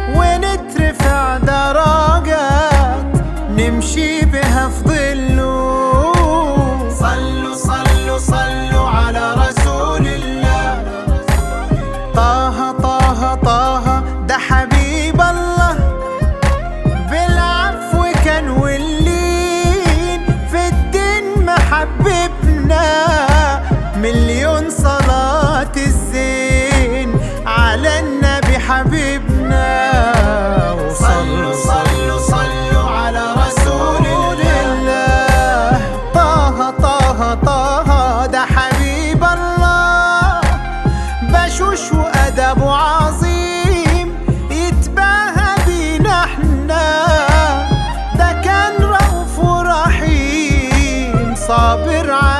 ونترفع درجات نمشي بها في ظله صلوا صلوا صلوا على رسول الله طه طه طه ده حبيب الله بالعفو كان واللين في الدين محببنا مليون صلاة الزين على النبي حبيبنا وصلوا صلوا صلوا على رسول الله طه طه طه ده حبيب الله بشوش وأدبه عظيم يتباهى بينا احنا ده كان رؤوف ورحيم صابر على